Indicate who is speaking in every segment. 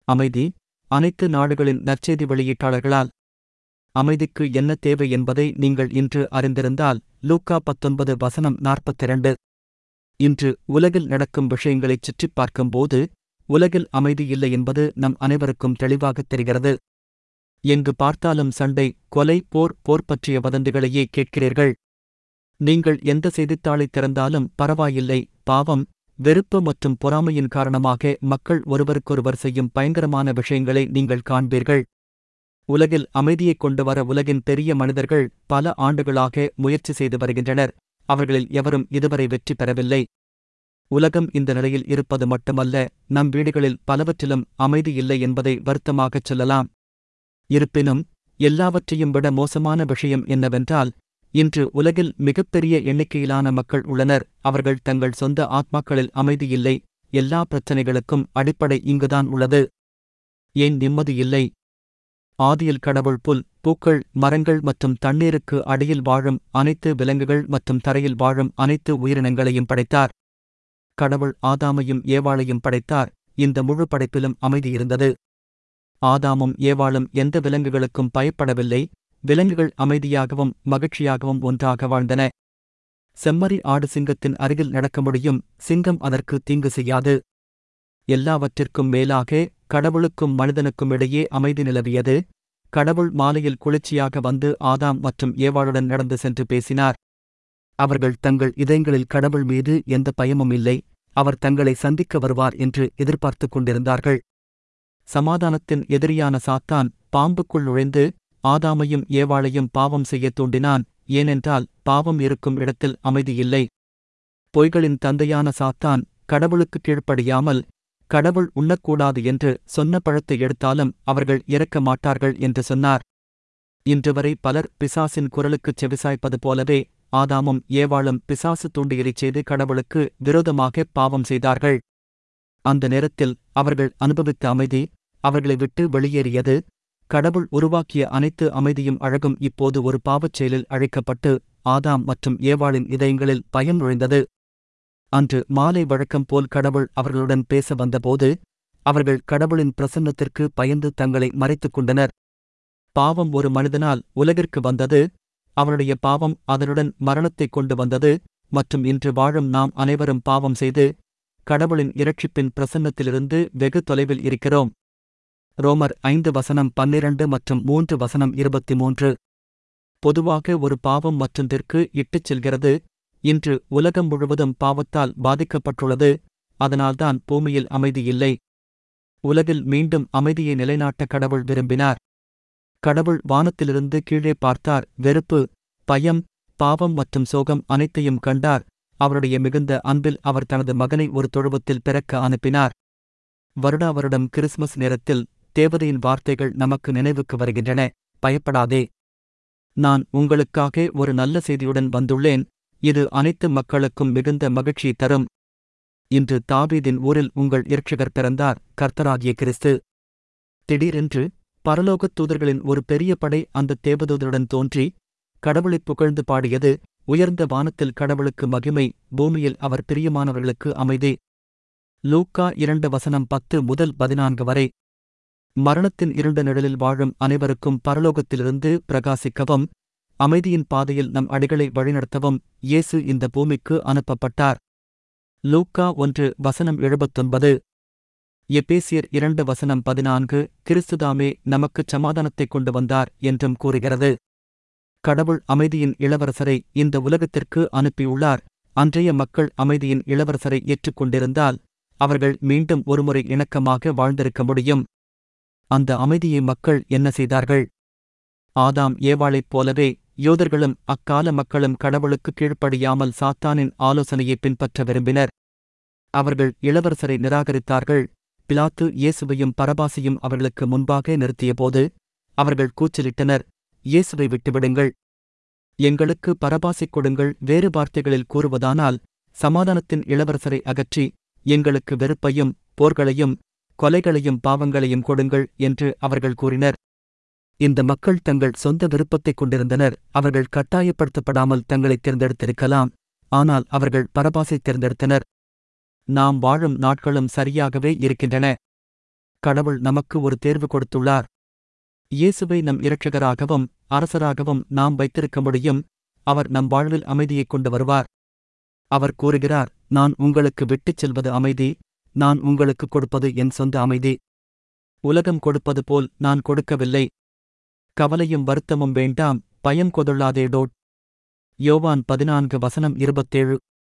Speaker 1: அமைதி அனைத்து நாடுகளின் நற்செய்தி வெளியீட்டாளர்களால் அமைதிக்கு என்ன தேவை என்பதை நீங்கள் இன்று அறிந்திருந்தால் லூக்கா பத்தொன்பது வசனம் நாற்பத்திரண்டு இன்று உலகில் நடக்கும் விஷயங்களைச் சுற்றிப் பார்க்கும்போது உலகில் அமைதி இல்லை என்பது நம் அனைவருக்கும் தெளிவாகத் தெரிகிறது எங்கு பார்த்தாலும் சண்டை கொலை போர் போர் பற்றிய வதந்திகளையே கேட்கிறீர்கள் நீங்கள் எந்த செய்தித்தாளை திறந்தாலும் பரவாயில்லை பாவம் வெறுப்பு மற்றும் பொறாமையின் காரணமாக மக்கள் ஒருவருக்கொருவர் செய்யும் பயங்கரமான விஷயங்களை நீங்கள் காண்பீர்கள் உலகில் அமைதியைக் கொண்டு வர உலகின் பெரிய மனிதர்கள் பல ஆண்டுகளாக முயற்சி செய்து வருகின்றனர் அவர்களில் எவரும் இதுவரை வெற்றி பெறவில்லை உலகம் இந்த நிலையில் இருப்பது மட்டுமல்ல நம் வீடுகளில் பலவற்றிலும் அமைதி இல்லை என்பதை வருத்தமாகச் சொல்லலாம் இருப்பினும் எல்லாவற்றையும் விட மோசமான விஷயம் என்னவென்றால் இன்று உலகில் மிகப்பெரிய எண்ணிக்கையிலான மக்கள் உள்ளனர் அவர்கள் தங்கள் சொந்த ஆத்மாக்களில் அமைதி இல்லை எல்லா பிரச்சனைகளுக்கும் அடிப்படை இங்குதான் உள்ளது ஏன் நிம்மதி இல்லை ஆதியில் கடவுள் புல் பூக்கள் மரங்கள் மற்றும் தண்ணீருக்கு அடியில் வாழும் அனைத்து விலங்குகள் மற்றும் தரையில் வாழும் அனைத்து உயிரினங்களையும் படைத்தார் கடவுள் ஆதாமையும் ஏவாளையும் படைத்தார் இந்த முழு படைப்பிலும் அமைதி இருந்தது ஆதாமும் ஏவாளும் எந்த விலங்குகளுக்கும் பயப்படவில்லை விலங்குகள் அமைதியாகவும் மகிழ்ச்சியாகவும் ஒன்றாக வாழ்ந்தன செம்மறி ஆடு சிங்கத்தின் அருகில் நடக்க முடியும் சிங்கம் அதற்கு தீங்கு செய்யாது எல்லாவற்றிற்கும் மேலாக கடவுளுக்கும் மனிதனுக்கும் இடையே அமைதி நிலவியது கடவுள் மாலையில் குளிர்ச்சியாக வந்து ஆதாம் மற்றும் ஏவாளுடன் நடந்து சென்று பேசினார் அவர்கள் தங்கள் இதயங்களில் கடவுள் மீது எந்த பயமும் இல்லை அவர் தங்களை சந்திக்க வருவார் என்று எதிர்பார்த்துக் கொண்டிருந்தார்கள் சமாதானத்தின் எதிரியான சாத்தான் பாம்புக்குள் நுழைந்து ஆதாமையும் ஏவாளையும் பாவம் செய்யத் தூண்டினான் ஏனென்றால் பாவம் இருக்கும் இடத்தில் அமைதியில்லை பொய்களின் தந்தையான சாத்தான் கடவுளுக்கு கீழ்ப்படியாமல் கடவுள் உண்ணக்கூடாது என்று சொன்ன பழத்தை எடுத்தாலும் அவர்கள் இறக்க மாட்டார்கள் என்று சொன்னார் இன்று வரை பலர் பிசாசின் குரலுக்குச் செவிசாய்ப்பது போலவே ஆதாமும் ஏவாளும் பிசாசு தூண்டியலைச் செய்து கடவுளுக்கு விரோதமாக பாவம் செய்தார்கள் அந்த நேரத்தில் அவர்கள் அனுபவித்த அமைதி அவர்களை விட்டு வெளியேறியது கடவுள் உருவாக்கிய அனைத்து அமைதியும் அழகும் இப்போது ஒரு பாவச் செயலில் அழைக்கப்பட்டு ஆதாம் மற்றும் ஏவாளின் இதயங்களில் பயம் நுழைந்தது அன்று மாலை வழக்கம் போல் கடவுள் அவர்களுடன் பேச வந்தபோது அவர்கள் கடவுளின் பிரசன்னத்திற்கு பயந்து தங்களை மறைத்துக் கொண்டனர் பாவம் ஒரு மனிதனால் உலகிற்கு வந்தது அவனுடைய பாவம் அதனுடன் மரணத்தைக் கொண்டு வந்தது மற்றும் இன்று வாழும் நாம் அனைவரும் பாவம் செய்து கடவுளின் இரட்சிப்பின் பிரசன்னத்திலிருந்து வெகு தொலைவில் இருக்கிறோம் ரோமர் ஐந்து வசனம் பன்னிரண்டு மற்றும் மூன்று வசனம் இருபத்தி மூன்று பொதுவாக ஒரு பாவம் மற்றொன்றிற்கு இட்டுச் செல்கிறது இன்று உலகம் முழுவதும் பாவத்தால் பாதிக்கப்பட்டுள்ளது அதனால்தான் பூமியில் அமைதி இல்லை உலகில் மீண்டும் அமைதியை நிலைநாட்ட கடவுள் விரும்பினார் கடவுள் வானத்திலிருந்து கீழே பார்த்தார் வெறுப்பு பயம் பாவம் மற்றும் சோகம் அனைத்தையும் கண்டார் அவருடைய மிகுந்த அன்பில் அவர் தனது மகனை ஒரு தொழுவத்தில் பிறக்க அனுப்பினார் வருடா வருடம் கிறிஸ்மஸ் நேரத்தில் தேவதையின் வார்த்தைகள் நமக்கு நினைவுக்கு வருகின்றன பயப்படாதே நான் உங்களுக்காக ஒரு நல்ல செய்தியுடன் வந்துள்ளேன் இது அனைத்து மக்களுக்கும் மிகுந்த மகிழ்ச்சி தரும் இன்று தாவீதின் ஊரில் உங்கள் இரட்சகர் பிறந்தார் கர்த்தராகிய கிறிஸ்து திடீரென்று பரலோகத் தூதர்களின் ஒரு பெரிய படை அந்த தேவதூதருடன் தோன்றி கடவுளைப் புகழ்ந்து பாடியது உயர்ந்த வானத்தில் கடவுளுக்கு மகிமை பூமியில் அவர் பிரியமானவர்களுக்கு அமைதி லூக்கா இரண்டு வசனம் பத்து முதல் பதினான்கு வரை மரணத்தின் இருண்ட நிழலில் வாழும் அனைவருக்கும் பரலோகத்திலிருந்து பிரகாசிக்கவும் அமைதியின் பாதையில் நம் அடிகளை வழிநடத்தவும் இயேசு இந்த பூமிக்கு அனுப்பப்பட்டார் லூக்கா ஒன்று வசனம் எழுபத்தொன்பது எபேசியர் இரண்டு வசனம் பதினான்கு கிறிஸ்துதாமே நமக்குச் சமாதானத்தைக் கொண்டு வந்தார் என்றும் கூறுகிறது கடவுள் அமைதியின் இளவரசரை இந்த உலகத்திற்கு அனுப்பியுள்ளார் அன்றைய மக்கள் அமைதியின் இளவரசரை ஏற்றுக்கொண்டிருந்தால் அவர்கள் மீண்டும் ஒருமுறை இணக்கமாக வாழ்ந்திருக்க முடியும் அந்த அமைதியை மக்கள் என்ன செய்தார்கள் ஆதாம் ஏவாளைப் போலவே யோதர்களும் அக்கால மக்களும் கடவுளுக்கு கீழ்ப்படியாமல் சாத்தானின் ஆலோசனையை பின்பற்ற விரும்பினர் அவர்கள் இளவரசரை நிராகரித்தார்கள் பிலாத்து இயேசுவையும் பரபாசையும் அவர்களுக்கு முன்பாக நிறுத்தியபோது அவர்கள் கூச்சலிட்டனர் இயேசுவை விட்டுவிடுங்கள் எங்களுக்கு பரபாசைக் கொடுங்கள் வேறு வார்த்தைகளில் கூறுவதானால் சமாதானத்தின் இளவரசரை அகற்றி எங்களுக்கு வெறுப்பையும் போர்களையும் கொலைகளையும் பாவங்களையும் கொடுங்கள் என்று அவர்கள் கூறினர் இந்த மக்கள் தங்கள் சொந்த விருப்பத்தைக் கொண்டிருந்தனர் அவர்கள் கட்டாயப்படுத்தப்படாமல் தங்களை தேர்ந்தெடுத்திருக்கலாம் ஆனால் அவர்கள் பரபாசை தேர்ந்தெடுத்தனர் நாம் வாழும் நாட்களும் சரியாகவே இருக்கின்றன கடவுள் நமக்கு ஒரு தேர்வு கொடுத்துள்ளார் இயேசுவை நம் இரட்சகராகவும் அரசராகவும் நாம் வைத்திருக்க முடியும் அவர் நம் வாழ்வில் அமைதியைக் கொண்டு வருவார் அவர் கூறுகிறார் நான் உங்களுக்கு விட்டுச் செல்வது அமைதி நான் உங்களுக்கு கொடுப்பது என் சொந்த அமைதி உலகம் கொடுப்பது போல் நான் கொடுக்கவில்லை கவலையும் வருத்தமும் வேண்டாம் பயம் கொதொள்ளாதே டோட் யோவான் பதினான்கு வசனம் இருபத்தேழு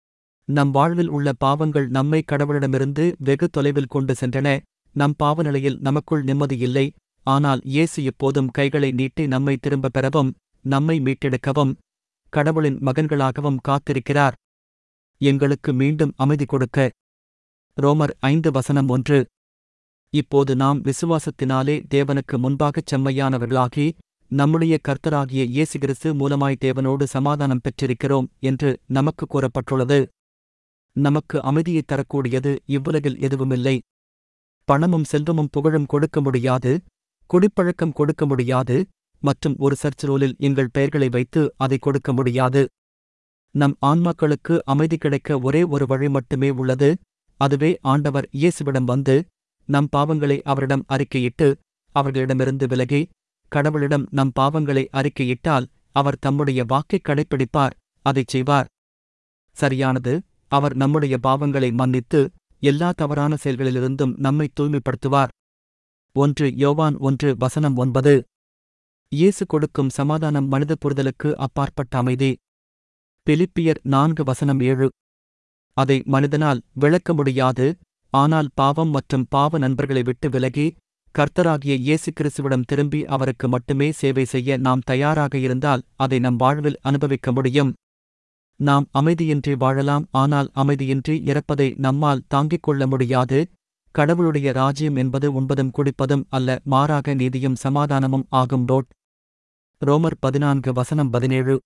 Speaker 1: நம் வாழ்வில் உள்ள பாவங்கள் நம்மை கடவுளிடமிருந்து வெகு தொலைவில் கொண்டு சென்றன நம் பாவநிலையில் நமக்குள் நிம்மதி இல்லை ஆனால் இயேசு எப்போதும் கைகளை நீட்டி நம்மை திரும்பப் பெறவும் நம்மை மீட்டெடுக்கவும் கடவுளின் மகன்களாகவும் காத்திருக்கிறார் எங்களுக்கு மீண்டும் அமைதி கொடுக்க ரோமர் ஐந்து வசனம் ஒன்று இப்போது நாம் விசுவாசத்தினாலே தேவனுக்கு முன்பாகச் செம்மையானவர்களாகி நம்முடைய கர்த்தராகிய இயேசு கிறிஸ்து மூலமாய் தேவனோடு சமாதானம் பெற்றிருக்கிறோம் என்று நமக்கு கூறப்பட்டுள்ளது நமக்கு அமைதியைத் தரக்கூடியது இவ்வுலகில் எதுவுமில்லை பணமும் செல்வமும் புகழும் கொடுக்க முடியாது குடிப்பழக்கம் கொடுக்க முடியாது மற்றும் ஒரு சர்ச் ரோலில் எங்கள் பெயர்களை வைத்து அதை கொடுக்க முடியாது நம் ஆன்மாக்களுக்கு அமைதி கிடைக்க ஒரே ஒரு வழி மட்டுமே உள்ளது அதுவே ஆண்டவர் இயேசுவிடம் வந்து நம் பாவங்களை அவரிடம் அறிக்கையிட்டு அவர்களிடமிருந்து விலகி கடவுளிடம் நம் பாவங்களை அறிக்கையிட்டால் அவர் தம்முடைய வாக்கைக் கடைப்பிடிப்பார் அதைச் செய்வார் சரியானது அவர் நம்முடைய பாவங்களை மன்னித்து எல்லா தவறான செயல்களிலிருந்தும் நம்மை தூய்மைப்படுத்துவார் ஒன்று யோவான் ஒன்று வசனம் ஒன்பது இயேசு கொடுக்கும் சமாதானம் மனித புரிதலுக்கு அப்பாற்பட்ட அமைதி பிலிப்பியர் நான்கு வசனம் ஏழு அதை மனிதனால் விளக்க முடியாது ஆனால் பாவம் மற்றும் பாவ நண்பர்களை விட்டு விலகி கர்த்தராகிய இயேசு கிறிஸ்துவிடம் திரும்பி அவருக்கு மட்டுமே சேவை செய்ய நாம் தயாராக இருந்தால் அதை நம் வாழ்வில் அனுபவிக்க முடியும் நாம் அமைதியின்றி வாழலாம் ஆனால் அமைதியின்றி இறப்பதை நம்மால் தாங்கிக் கொள்ள முடியாது கடவுளுடைய ராஜ்யம் என்பது உண்பதும் குடிப்பதும் அல்ல மாறாக நீதியும் சமாதானமும் ஆகும் டோட் ரோமர் பதினான்கு வசனம் பதினேழு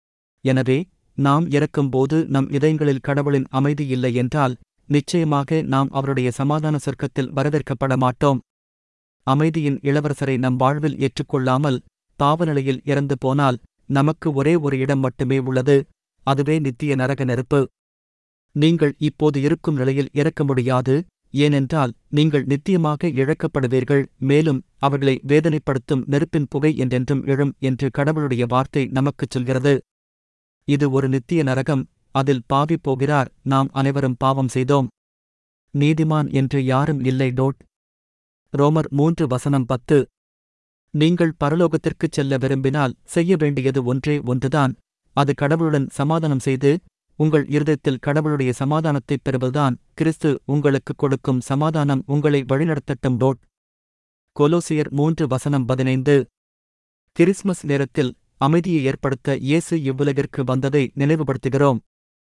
Speaker 1: எனவே நாம் இறக்கும்போது நம் இதயங்களில் கடவுளின் அமைதி இல்லை என்றால் நிச்சயமாக நாம் அவருடைய சமாதான சொர்க்கத்தில் வரவேற்கப்பட மாட்டோம் அமைதியின் இளவரசரை நம் வாழ்வில் ஏற்றுக்கொள்ளாமல் பாவநிலையில் இறந்து போனால் நமக்கு ஒரே ஒரு இடம் மட்டுமே உள்ளது அதுவே நித்திய நரக நெருப்பு நீங்கள் இப்போது இருக்கும் நிலையில் இறக்க முடியாது ஏனென்றால் நீங்கள் நித்தியமாக இழக்கப்படுவீர்கள் மேலும் அவர்களை வேதனைப்படுத்தும் நெருப்பின் புகை என்றென்றும் எழும் என்று கடவுளுடைய வார்த்தை நமக்குச் சொல்கிறது இது ஒரு நித்திய நரகம் அதில் பாவி போகிறார் நாம் அனைவரும் பாவம் செய்தோம் நீதிமான் என்று யாரும் இல்லை டோட் ரோமர் மூன்று வசனம் பத்து நீங்கள் பரலோகத்திற்குச் செல்ல விரும்பினால் செய்ய வேண்டியது ஒன்றே ஒன்றுதான் அது கடவுளுடன் சமாதானம் செய்து உங்கள் இருதயத்தில் கடவுளுடைய சமாதானத்தைப் பெறுவதுதான் கிறிஸ்து உங்களுக்கு கொடுக்கும் சமாதானம் உங்களை வழிநடத்தட்டும் டோட் கொலோசியர் மூன்று வசனம் பதினைந்து கிறிஸ்மஸ் நேரத்தில் அமைதியை ஏற்படுத்த இயேசு இவ்வுலகிற்கு வந்ததை நினைவுபடுத்துகிறோம்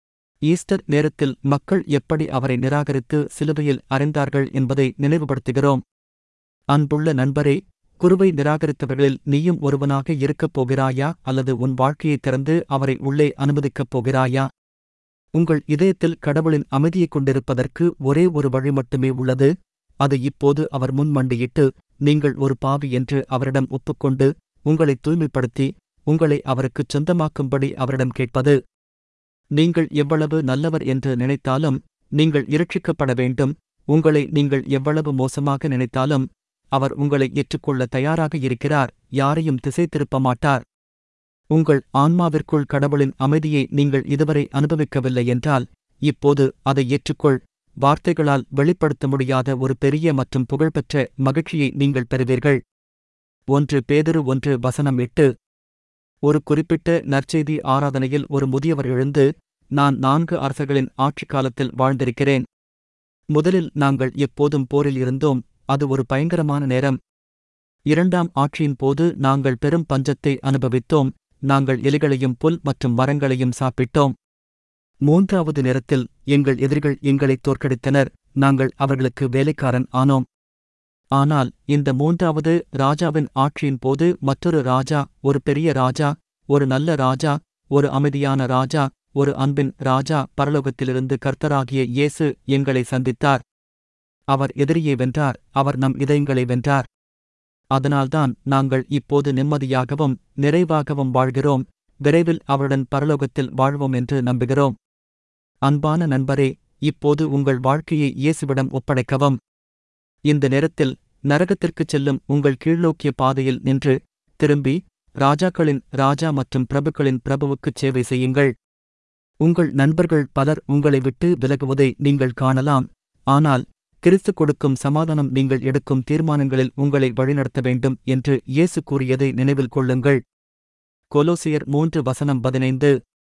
Speaker 1: ஈஸ்டர் நேரத்தில் மக்கள் எப்படி அவரை நிராகரித்து சிலுவையில் அறைந்தார்கள் என்பதை நினைவுபடுத்துகிறோம் அன்புள்ள நண்பரே குருவை நிராகரித்தவர்களில் நீயும் ஒருவனாக இருக்கப் போகிறாயா அல்லது உன் வாழ்க்கையைத் திறந்து அவரை உள்ளே அனுமதிக்கப் போகிறாயா உங்கள் இதயத்தில் கடவுளின் அமைதியைக் கொண்டிருப்பதற்கு ஒரே ஒரு வழி மட்டுமே உள்ளது அது இப்போது அவர் முன் மண்டியிட்டு நீங்கள் ஒரு பாவி என்று அவரிடம் ஒப்புக்கொண்டு உங்களை தூய்மைப்படுத்தி உங்களை அவருக்குச் சொந்தமாக்கும்படி அவரிடம் கேட்பது நீங்கள் எவ்வளவு நல்லவர் என்று நினைத்தாலும் நீங்கள் இரட்சிக்கப்பட வேண்டும் உங்களை நீங்கள் எவ்வளவு மோசமாக நினைத்தாலும் அவர் உங்களை ஏற்றுக்கொள்ள தயாராக இருக்கிறார் யாரையும் திசை திருப்ப மாட்டார் உங்கள் ஆன்மாவிற்குள் கடவுளின் அமைதியை நீங்கள் இதுவரை அனுபவிக்கவில்லை என்றால் இப்போது அதை ஏற்றுக்கொள் வார்த்தைகளால் வெளிப்படுத்த முடியாத ஒரு பெரிய மற்றும் புகழ்பெற்ற மகிழ்ச்சியை நீங்கள் பெறுவீர்கள் ஒன்று பேதுரு ஒன்று வசனம் எட்டு ஒரு குறிப்பிட்ட நற்செய்தி ஆராதனையில் ஒரு முதியவர் எழுந்து நான் நான்கு அரசர்களின் ஆட்சிக் காலத்தில் வாழ்ந்திருக்கிறேன் முதலில் நாங்கள் எப்போதும் போரில் இருந்தோம் அது ஒரு பயங்கரமான நேரம் இரண்டாம் ஆட்சியின் போது நாங்கள் பெரும் பஞ்சத்தை அனுபவித்தோம் நாங்கள் எலிகளையும் புல் மற்றும் மரங்களையும் சாப்பிட்டோம் மூன்றாவது நேரத்தில் எங்கள் எதிரிகள் எங்களை தோற்கடித்தனர் நாங்கள் அவர்களுக்கு வேலைக்காரன் ஆனோம் ஆனால் இந்த மூன்றாவது ராஜாவின் ஆட்சியின் போது மற்றொரு ராஜா ஒரு பெரிய ராஜா ஒரு நல்ல ராஜா ஒரு அமைதியான ராஜா ஒரு அன்பின் ராஜா பரலோகத்திலிருந்து கர்த்தராகிய இயேசு எங்களை சந்தித்தார் அவர் எதிரியை வென்றார் அவர் நம் இதயங்களை வென்றார் அதனால்தான் நாங்கள் இப்போது நிம்மதியாகவும் நிறைவாகவும் வாழ்கிறோம் விரைவில் அவருடன் பரலோகத்தில் வாழ்வோம் என்று நம்புகிறோம் அன்பான நண்பரே இப்போது உங்கள் வாழ்க்கையை இயேசுவிடம் ஒப்படைக்கவும் இந்த நேரத்தில் நரகத்திற்குச் செல்லும் உங்கள் கீழ்நோக்கிய பாதையில் நின்று திரும்பி ராஜாக்களின் ராஜா மற்றும் பிரபுக்களின் பிரபுவுக்குச் சேவை செய்யுங்கள் உங்கள் நண்பர்கள் பலர் உங்களை விட்டு விலகுவதை நீங்கள் காணலாம் ஆனால் கிறிஸ்து கொடுக்கும் சமாதானம் நீங்கள் எடுக்கும் தீர்மானங்களில் உங்களை வழிநடத்த வேண்டும் என்று இயேசு கூறியதை நினைவில் கொள்ளுங்கள் கொலோசியர் மூன்று வசனம் பதினைந்து